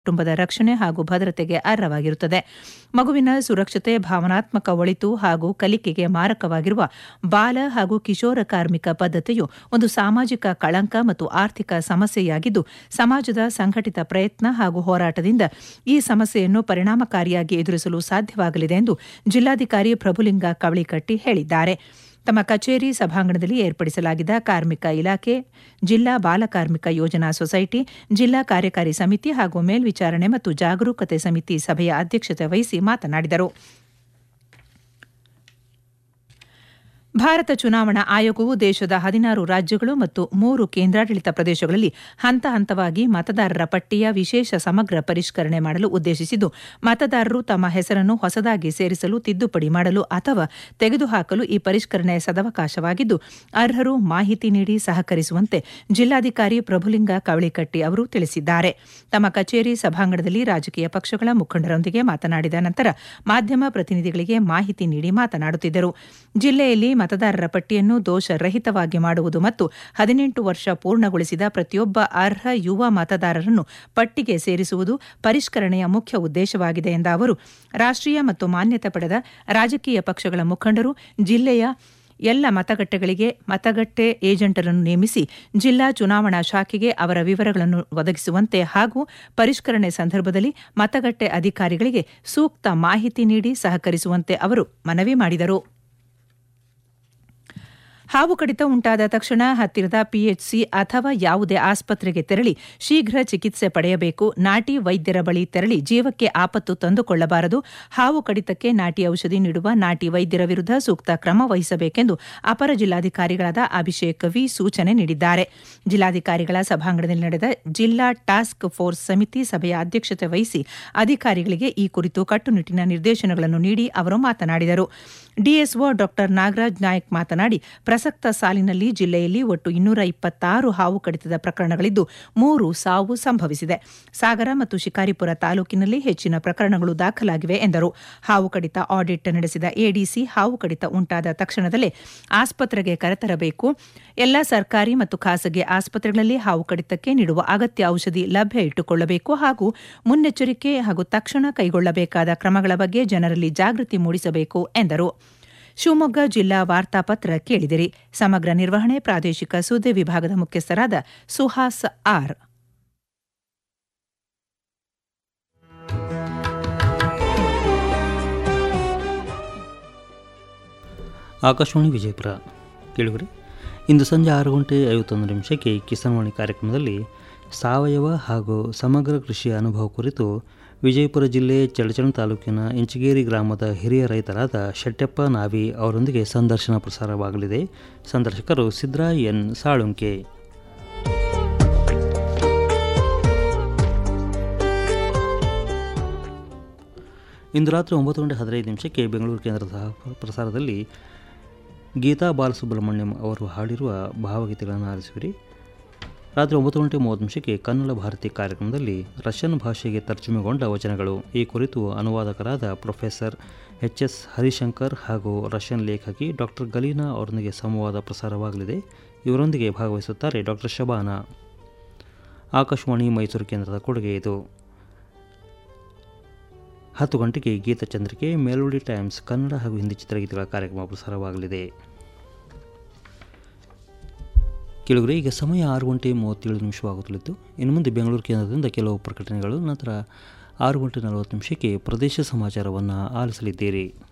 ಕುಟುಂಬದ ರಕ್ಷಣೆ ಹಾಗೂ ಭದ್ರತೆಗೆ ಅರ್ಹವಾಗಿರುತ್ತದೆ ಮಗುವಿನ ಸುರಕ್ಷತೆ ಭಾವನಾತ್ಮಕ ಒಳಿತು ಹಾಗೂ ಕಲಿಕೆಗೆ ಮಾರಕವಾಗಿರುವ ಬಾಲ ಹಾಗೂ ಕಿಶೋರ ಕಾರ್ಮಿಕ ಪದ್ಧತಿಯು ಒಂದು ಸಾಮಾಜಿಕ ಕಳಂಕ ಮತ್ತು ಆರ್ಥಿಕ ಸಮಸ್ಯೆಯಾಗಿದ್ದು ಸಮಾಜದ ಸಂಘಟಿತ ಪ್ರಯತ್ನ ಹಾಗೂ ಹೋರಾಟದಿಂದ ಈ ಸಮಸ್ಯೆಯನ್ನು ಪರಿಣಾಮಕಾರಿಯಾಗಿ ಎದುರಿಸಲು ಸಾಧ್ಯವಾಗಲಿದೆ ಎಂದು ಜಿಲ್ಲಾಧಿಕಾರಿ ಪ್ರಭುಲಿಂಗ ಕವಳಿಕಟ್ಟಿ ಹೇಳಿದ್ದಾರೆ ತಮ್ಮ ಕಚೇರಿ ಸಭಾಂಗಣದಲ್ಲಿ ಏರ್ಪಡಿಸಲಾಗಿದ್ದ ಕಾರ್ಮಿಕ ಇಲಾಖೆ ಜಿಲ್ಲಾ ಬಾಲ ಕಾರ್ಮಿಕ ಯೋಜನಾ ಸೊಸೈಟಿ ಜಿಲ್ಲಾ ಕಾರ್ಯಕಾರಿ ಸಮಿತಿ ಹಾಗೂ ಮೇಲ್ವಿಚಾರಣೆ ಮತ್ತು ಜಾಗರೂಕತೆ ಸಮಿತಿ ಸಭೆಯ ಅಧ್ಯಕ್ಷತೆ ವಹಿಸಿ ಮಾತನಾಡಿದರು ಭಾರತ ಚುನಾವಣಾ ಆಯೋಗವು ದೇಶದ ಹದಿನಾರು ರಾಜ್ಯಗಳು ಮತ್ತು ಮೂರು ಕೇಂದ್ರಾಡಳಿತ ಪ್ರದೇಶಗಳಲ್ಲಿ ಹಂತ ಹಂತವಾಗಿ ಮತದಾರರ ಪಟ್ಟಿಯ ವಿಶೇಷ ಸಮಗ್ರ ಪರಿಷ್ಕರಣೆ ಮಾಡಲು ಉದ್ದೇಶಿಸಿದ್ದು ಮತದಾರರು ತಮ್ಮ ಹೆಸರನ್ನು ಹೊಸದಾಗಿ ಸೇರಿಸಲು ತಿದ್ದುಪಡಿ ಮಾಡಲು ಅಥವಾ ತೆಗೆದುಹಾಕಲು ಈ ಪರಿಷ್ಕರಣೆ ಸದವಕಾಶವಾಗಿದ್ದು ಅರ್ಹರು ಮಾಹಿತಿ ನೀಡಿ ಸಹಕರಿಸುವಂತೆ ಜಿಲ್ಲಾಧಿಕಾರಿ ಪ್ರಭುಲಿಂಗ ಕವಳಿಕಟ್ಟಿ ಅವರು ತಿಳಿಸಿದ್ದಾರೆ ತಮ್ಮ ಕಚೇರಿ ಸಭಾಂಗಣದಲ್ಲಿ ರಾಜಕೀಯ ಪಕ್ಷಗಳ ಮುಖಂಡರೊಂದಿಗೆ ಮಾತನಾಡಿದ ನಂತರ ಮಾಧ್ಯಮ ಪ್ರತಿನಿಧಿಗಳಿಗೆ ಮಾಹಿತಿ ನೀಡಿ ಮಾತನಾಡುತ್ತಿದ್ದರು ಜಿಲ್ಲೆಯಲ್ಲಿ ಮತದಾರರ ಪಟ್ಟಿಯನ್ನು ದೋಷರಹಿತವಾಗಿ ಮಾಡುವುದು ಮತ್ತು ಹದಿನೆಂಟು ವರ್ಷ ಪೂರ್ಣಗೊಳಿಸಿದ ಪ್ರತಿಯೊಬ್ಬ ಅರ್ಹ ಯುವ ಮತದಾರರನ್ನು ಪಟ್ಟಿಗೆ ಸೇರಿಸುವುದು ಪರಿಷ್ಕರಣೆಯ ಮುಖ್ಯ ಉದ್ದೇಶವಾಗಿದೆ ಎಂದ ಅವರು ರಾಷ್ಟೀಯ ಮತ್ತು ಮಾನ್ಯತೆ ಪಡೆದ ರಾಜಕೀಯ ಪಕ್ಷಗಳ ಮುಖಂಡರು ಜಿಲ್ಲೆಯ ಎಲ್ಲ ಮತಗಟ್ಟೆಗಳಿಗೆ ಮತಗಟ್ಟೆ ಏಜೆಂಟರನ್ನು ನೇಮಿಸಿ ಜಿಲ್ಲಾ ಚುನಾವಣಾ ಶಾಖೆಗೆ ಅವರ ವಿವರಗಳನ್ನು ಒದಗಿಸುವಂತೆ ಹಾಗೂ ಪರಿಷ್ಕರಣೆ ಸಂದರ್ಭದಲ್ಲಿ ಮತಗಟ್ಟೆ ಅಧಿಕಾರಿಗಳಿಗೆ ಸೂಕ್ತ ಮಾಹಿತಿ ನೀಡಿ ಸಹಕರಿಸುವಂತೆ ಅವರು ಮನವಿ ಮಾಡಿದರು ಹಾವು ಕಡಿತ ಉಂಟಾದ ತಕ್ಷಣ ಹತ್ತಿರದ ಪಿಎಚ್ಸಿ ಅಥವಾ ಯಾವುದೇ ಆಸ್ಪತ್ರೆಗೆ ತೆರಳಿ ಶೀಘ್ರ ಚಿಕಿತ್ಸೆ ಪಡೆಯಬೇಕು ನಾಟಿ ವೈದ್ಯರ ಬಳಿ ತೆರಳಿ ಜೀವಕ್ಕೆ ಆಪತ್ತು ತಂದುಕೊಳ್ಳಬಾರದು ಹಾವು ಕಡಿತಕ್ಕೆ ನಾಟಿ ಔಷಧಿ ನೀಡುವ ನಾಟಿ ವೈದ್ಯರ ವಿರುದ್ಧ ಸೂಕ್ತ ಕ್ರಮ ವಹಿಸಬೇಕೆಂದು ಅಪರ ಜಿಲ್ಲಾಧಿಕಾರಿಗಳಾದ ಅಭಿಷೇಕ್ ವಿ ಸೂಚನೆ ನೀಡಿದ್ದಾರೆ ಜಿಲ್ಲಾಧಿಕಾರಿಗಳ ಸಭಾಂಗಣದಲ್ಲಿ ನಡೆದ ಜಿಲ್ಲಾ ಟಾಸ್ಕ್ ಫೋರ್ಸ್ ಸಮಿತಿ ಸಭೆಯ ಅಧ್ಯಕ್ಷತೆ ವಹಿಸಿ ಅಧಿಕಾರಿಗಳಿಗೆ ಈ ಕುರಿತು ಕಟ್ಟುನಿಟ್ಟಿನ ನಿರ್ದೇಶನಗಳನ್ನು ನೀಡಿ ಅವರು ಮಾತನಾಡಿದರು ಡಿಎಸ್ಒ ಡಾ ನಾಗರಾಜ್ ನಾಯಕ್ ಮಾತನಾಡಿ ಪ್ರಸಕ್ತ ಸಾಲಿನಲ್ಲಿ ಜಿಲ್ಲೆಯಲ್ಲಿ ಒಟ್ಟು ಇನ್ನೂರ ಇಪ್ಪತ್ತಾರು ಹಾವು ಕಡಿತದ ಪ್ರಕರಣಗಳಿದ್ದು ಮೂರು ಸಾವು ಸಂಭವಿಸಿದೆ ಸಾಗರ ಮತ್ತು ಶಿಕಾರಿಪುರ ತಾಲೂಕಿನಲ್ಲಿ ಹೆಚ್ಚಿನ ಪ್ರಕರಣಗಳು ದಾಖಲಾಗಿವೆ ಎಂದರು ಹಾವು ಕಡಿತ ಆಡಿಟ್ ನಡೆಸಿದ ಎಡಿಸಿ ಹಾವು ಕಡಿತ ಉಂಟಾದ ತಕ್ಷಣದಲ್ಲೇ ಆಸ್ಪತ್ರೆಗೆ ಕರೆತರಬೇಕು ಎಲ್ಲ ಸರ್ಕಾರಿ ಮತ್ತು ಖಾಸಗಿ ಆಸ್ಪತ್ರೆಗಳಲ್ಲಿ ಹಾವು ಕಡಿತಕ್ಕೆ ನೀಡುವ ಅಗತ್ಯ ಔಷಧಿ ಲಭ್ಯ ಇಟ್ಟುಕೊಳ್ಳಬೇಕು ಹಾಗೂ ಮುನ್ನೆಚ್ಚರಿಕೆ ಹಾಗೂ ತಕ್ಷಣ ಕೈಗೊಳ್ಳಬೇಕಾದ ಕ್ರಮಗಳ ಬಗ್ಗೆ ಜನರಲ್ಲಿ ಜಾಗೃತಿ ಮೂಡಿಸಬೇಕು ಎಂದರು ಶಿವಮೊಗ್ಗ ಜಿಲ್ಲಾ ವಾರ್ತಾಪತ್ರ ಕೇಳಿದಿರಿ ಸಮಗ್ರ ನಿರ್ವಹಣೆ ಪ್ರಾದೇಶಿಕ ಸುದ್ದಿ ವಿಭಾಗದ ಮುಖ್ಯಸ್ಥರಾದ ಸುಹಾಸ್ ಆರ್ ಆಕಾಶವಾಣಿ ವಿಜಯಪುರ ಕೇಳುವರೆ ಇಂದು ಸಂಜೆ ಆರು ಗಂಟೆ ಐವತ್ತೊಂದು ನಿಮಿಷಕ್ಕೆ ಕಿಸಾನ್ವಾಣಿ ಕಾರ್ಯಕ್ರಮದಲ್ಲಿ ಸಾವಯವ ಹಾಗೂ ಸಮಗ್ರ ಕೃಷಿಯ ಅನುಭವ ಕುರಿತು ವಿಜಯಪುರ ಜಿಲ್ಲೆ ಚಡಚಣ ತಾಲೂಕಿನ ಇಂಚಗೇರಿ ಗ್ರಾಮದ ಹಿರಿಯ ರೈತರಾದ ಶೆಟ್ಟೆಪ್ಪ ನಾವಿ ಅವರೊಂದಿಗೆ ಸಂದರ್ಶನ ಪ್ರಸಾರವಾಗಲಿದೆ ಸಂದರ್ಶಕರು ಸಿದ್ರಾ ಎನ್ ಸಾಳುಂಕೆ ಇಂದು ರಾತ್ರಿ ಒಂಬತ್ತು ಗಂಟೆ ಹದಿನೈದು ನಿಮಿಷಕ್ಕೆ ಬೆಂಗಳೂರು ಕೇಂದ್ರದ ಪ್ರಸಾರದಲ್ಲಿ ಗೀತಾ ಬಾಲಸುಬ್ರಹ್ಮಣ್ಯಂ ಅವರು ಹಾಡಿರುವ ಭಾವಗೀತೆಗಳನ್ನು ಆಲಿಸುವಿರಿ ರಾತ್ರಿ ಒಂಬತ್ತು ಗಂಟೆ ಮೂವತ್ತು ನಿಮಿಷಕ್ಕೆ ಕನ್ನಡ ಭಾರತಿ ಕಾರ್ಯಕ್ರಮದಲ್ಲಿ ರಷ್ಯನ್ ಭಾಷೆಗೆ ತರ್ಜುಮೆಗೊಂಡ ವಚನಗಳು ಈ ಕುರಿತು ಅನುವಾದಕರಾದ ಪ್ರೊಫೆಸರ್ ಎಚ್ ಎಸ್ ಹರಿಶಂಕರ್ ಹಾಗೂ ರಷ್ಯನ್ ಲೇಖಕಿ ಡಾಕ್ಟರ್ ಗಲೀನಾ ಅವರೊಂದಿಗೆ ಸಂವಾದ ಪ್ರಸಾರವಾಗಲಿದೆ ಇವರೊಂದಿಗೆ ಭಾಗವಹಿಸುತ್ತಾರೆ ಡಾಕ್ಟರ್ ಶಬಾನಾ ಆಕಾಶವಾಣಿ ಮೈಸೂರು ಕೇಂದ್ರದ ಕೊಡುಗೆ ಇದು ಹತ್ತು ಗಂಟೆಗೆ ಗೀತಚಂದ್ರಿಕೆ ಮೆಲೋಡಿ ಟೈಮ್ಸ್ ಕನ್ನಡ ಹಾಗೂ ಹಿಂದಿ ಚಿತ್ರಗೀತೆಗಳ ಕಾರ್ಯಕ್ರಮ ಪ್ರಸಾರವಾಗಲಿದೆ ಕೆಲವರಿಗೆ ಈಗ ಸಮಯ ಆರು ಗಂಟೆ ಮೂವತ್ತೇಳು ನಿಮಿಷವಾಗುತ್ತಲಿತ್ತು ಇನ್ನು ಮುಂದೆ ಬೆಂಗಳೂರು ಕೇಂದ್ರದಿಂದ ಕೆಲವು ಪ್ರಕಟಣೆಗಳು ನಂತರ ಆರು ಗಂಟೆ ನಲವತ್ತು ನಿಮಿಷಕ್ಕೆ ಪ್ರದೇಶ ಸಮಾಚಾರವನ್ನು ಆಲಿಸಲಿದ್ದೀರಿ